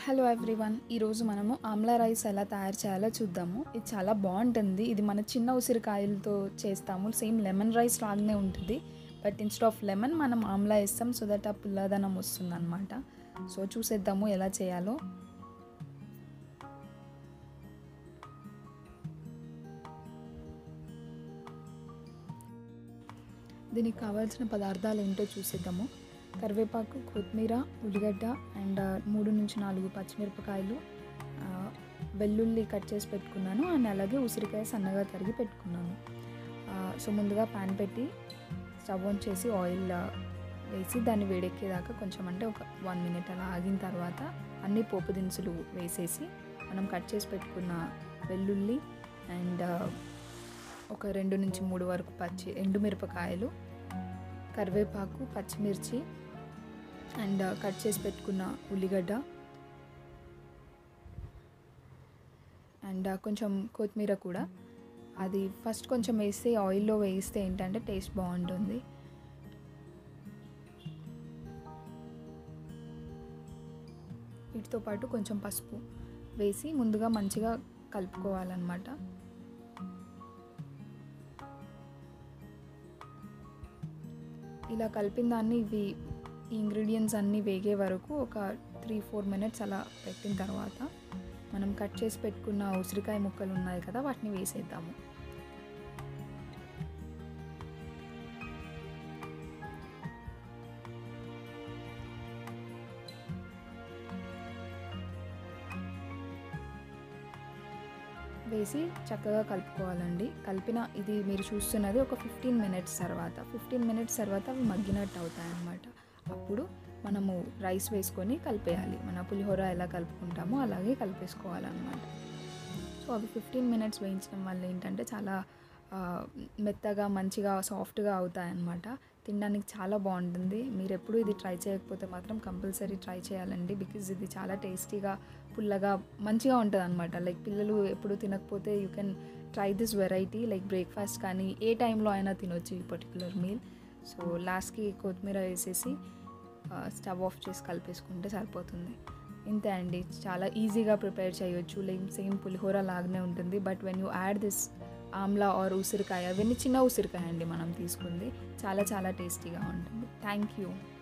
hello everyone ఈరోజు మనము Amla rice ఎలా తయారు చేయాలో చూద్దాము ఇది చాలా బాగుంటుంది ఇది మన చిన్న ఉసిరికాయలతో చేస్తాము సేమ్ లెమన్ రైస్ లాగానే ఉంటుంది బట్ ఇన్స్టెడ్ ఆఫ్ లెమన్ మనం ఆమ్లా వేస్తాం సో దట్ ఆ పుల్లదనం వస్తుంది అనమాట సో చూసేద్దాము ఎలా చేయాలో దీనికి కావాల్సిన పదార్థాలు ఏంటో చూసేద్దాము కరివేపాకు కొత్తిమీర ఉల్లిగడ్డ అండ్ మూడు నుంచి నాలుగు పచ్చిమిరపకాయలు ఆ, వెల్లుల్లి కట్ చేసి పెట్టుకున్నాను అండ్ అలాగే ఉసిరికాయ సన్నగా తరిగి పెట్టుకున్నాను ఆ, సో ముందుగా ప్యాన్ పెట్టి స్టవ్ ఆన్ చేసి ఆయిల్ ఆ, వేసి దాన్ని వేడెక్కేదాకా కొంచెం అంటే ఒక వన్ మినిట్ అలా ఆగిన తర్వాత అన్ని పోపు దినుసులు వేసేసి మనం కట్ చేసి పెట్టుకున్న వెల్లుల్లి అండ్ ఆ, ఒక రెండు నుంచి మూడు వరకు పచ్చి ఎండుమిరపకాయలు కరివేపాకు పచ్చిమిర్చి అండ్ కట్ చేసి పెట్టుకున్న ఉల్లిగడ్డ అండ్ కొంచెం కొత్తిమీర కూడా అది ఫస్ట్ కొంచెం వేస్తే ఆయిల్లో వేస్తే ఏంటంటే టేస్ట్ బాగుంటుంది వీటితో పాటు కొంచెం పసుపు వేసి ముందుగా మంచిగా కలుపుకోవాలన్నమాట ఇలా కలిపిన దాన్ని ఇవి ఈ ఇంగ్రీడియంట్స్ అన్నీ వేగే వరకు ఒక త్రీ ఫోర్ మినిట్స్ అలా పెట్టిన తర్వాత మనం కట్ చేసి పెట్టుకున్న ఉసిరికాయ ముక్కలు ఉన్నాయి కదా వాటిని వేసేద్దాము వేసి చక్కగా కలుపుకోవాలండి కలిపిన ఇది మీరు చూస్తున్నది ఒక ఫిఫ్టీన్ మినిట్స్ తర్వాత ఫిఫ్టీన్ మినిట్స్ తర్వాత అవి మగ్గినట్టు అవుతాయి అన్నమాట అప్పుడు మనము రైస్ వేసుకొని కలిపేయాలి మన పులిహోర ఎలా కలుపుకుంటామో అలాగే కలిపేసుకోవాలన్నమాట సో అవి ఫిఫ్టీన్ మినిట్స్ వేయించడం వల్ల ఏంటంటే చాలా ఆ, మెత్తగా మంచిగా సాఫ్ట్గా అవుతాయి అన్నమాట తినడానికి చాలా బాగుంటుంది మీరు ఎప్పుడు ఇది ట్రై చేయకపోతే మాత్రం కంపల్సరీ ట్రై చేయాలండి బికాజ్ ఇది చాలా టేస్టీగా పుల్లగా మంచిగా ఉంటుంది అనమాట లైక్ పిల్లలు ఎప్పుడు తినకపోతే you can try this variety like breakfast కానీ ఏ టైంలో అయినా తినొచ్చు ఈ పర్టికులర్ మీల్ సో లాస్ట్కి కొత్తిమీర వేసేసి స్టవ్ ఆఫ్ చేసి కలిపేసుకుంటే సరిపోతుంది ఇంతే అండి చాలా ఈజీగా ప్రిపేర్ చేయొచ్చు లైక్ సేమ్ పులిహోర లాగానే ఉంటుంది but when you add this amla or ఉసిరికాయ అవన్నీ చిన్న ఉసిరికాయ అండి మనం తీసుకుంది చాలా చాలా టేస్టీగా ఉంటుంది థ్యాంక్ యూ